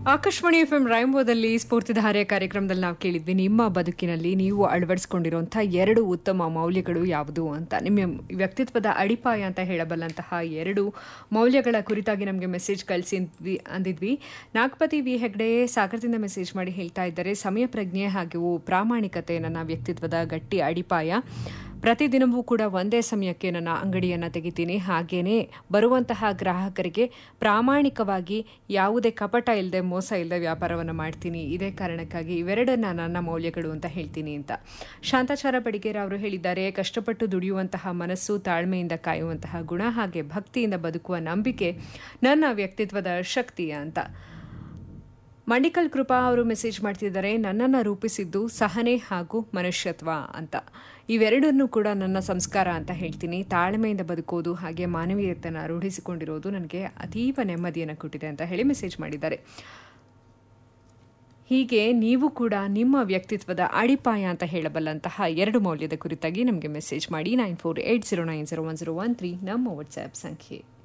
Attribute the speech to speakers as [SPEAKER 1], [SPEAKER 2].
[SPEAKER 1] Akashvani F M ರೈಂಬೋದಲ್ಲಿ ಸ್ಫೂರ್ತಿಧಾರೆ ಕಾರ್ಯಕ್ರಮದಲ್ಲಿ ನಾವು ಕೇಳಿದ್ವಿ ನಿಮ್ಮ ಬದುಕಿನಲ್ಲಿ ನೀವು ಅಳವಡಿಸಿಕೊಂಡಿರುವಂಥ ಎರಡು ಉತ್ತಮ ಮೌಲ್ಯಗಳು ಯಾವುದು ಅಂತ ನಿಮ್ಮ ವ್ಯಕ್ತಿತ್ವದ ಅಡಿಪಾಯ ಅಂತ ಹೇಳಬಲ್ಲಂತಹ ಎರಡು ಮೌಲ್ಯಗಳ ಕುರಿತಾಗಿ ನಮಗೆ ಮೆಸೇಜ್ ಕಳಿಸಿದ್ವಿ ಅಂದಿದ್ವಿ ನಾಗಪತಿ ವಿ ಹೆಗ್ಡೆ ಸಾಗರದಿಂದ ಮೆಸೇಜ್ ಮಾಡಿ ಹೇಳ್ತಾ ಇದ್ದಾರೆ ಸಮಯ ಪ್ರಜ್ಞೆ ಹಾಗೂ ಪ್ರಾಮಾಣಿಕತೆ ನನ್ನ ವ್ಯಕ್ತಿತ್ವದ ಗಟ್ಟಿ ಅಡಿಪಾಯ ಪ್ರತಿದಿನವೂ ಕೂಡ ಒಂದೇ ಸಮಯಕ್ಕೆ ನನ್ನ ಅಂಗಡಿಯನ್ನು ತೆಗಿತೀನಿ ಹಾಗೇನೆ ಬರುವಂತಹ ಗ್ರಾಹಕರಿಗೆ ಪ್ರಾಮಾಣಿಕವಾಗಿ ಯಾವುದೇ ಕಪಟ ಇಲ್ಲದೆ ಮೋಸ ಇಲ್ಲದೆ ವ್ಯಾಪಾರವನ್ನು ಮಾಡ್ತೀನಿ ಇದೇ ಕಾರಣಕ್ಕಾಗಿ ಇವೆರಡನ್ನ ನನ್ನ ಮೌಲ್ಯಗಳು ಅಂತ ಹೇಳ್ತೀನಿ ಅಂತ ಶಾಂತಾಚಾರ ಬಡಿಗೇರ ಅವರು ಹೇಳಿದ್ದಾರೆ ಕಷ್ಟಪಟ್ಟು ದುಡಿಯುವಂತಹ ಮನಸ್ಸು ತಾಳ್ಮೆಯಿಂದ ಕಾಯುವಂತಹ ಗುಣ ಹಾಗೆ ಭಕ್ತಿಯಿಂದ ಬದುಕುವ ನಂಬಿಕೆ ನನ್ನ ವ್ಯಕ್ತಿತ್ವದ ಶಕ್ತಿ ಅಂತ ಮಂಡಿಕಲ್ ಕೃಪಾ ಅವರು ಮೆಸೇಜ್ ಮಾಡ್ತಿದ್ದಾರೆ ನನ್ನನ್ನು ರೂಪಿಸಿದ್ದು ಸಹನೆ ಹಾಗೂ ಮನುಷ್ಯತ್ವ ಅಂತ ಇವೆರಡನ್ನೂ ಕೂಡ ನನ್ನ ಸಂಸ್ಕಾರ ಅಂತ ಹೇಳ್ತೀನಿ ತಾಳ್ಮೆಯಿಂದ ಬದುಕೋದು ಹಾಗೆ ಮಾನವೀಯತೆಯನ್ನು ರೂಢಿಸಿಕೊಂಡಿರೋದು ನನಗೆ ಅತೀವ ನೆಮ್ಮದಿಯನ್ನು ಕೊಟ್ಟಿದೆ ಅಂತ ಹೇಳಿ ಮೆಸೇಜ್ ಮಾಡಿದ್ದಾರೆ ಹೀಗೆ ನೀವು ಕೂಡ ನಿಮ್ಮ ವ್ಯಕ್ತಿತ್ವದ ಅಡಿಪಾಯ ಅಂತ ಹೇಳಬಲ್ಲಂತಹ ಎರಡು ಮೌಲ್ಯದ ಕುರಿತಾಗಿ ನಮಗೆ ಮೆಸೇಜ್ ಮಾಡಿ nine four eight zero nine zero one zero one three ನಮ್ಮ ವಾಟ್ಸ್ಆ್ಯಪ್ ಸಂಖ್ಯೆ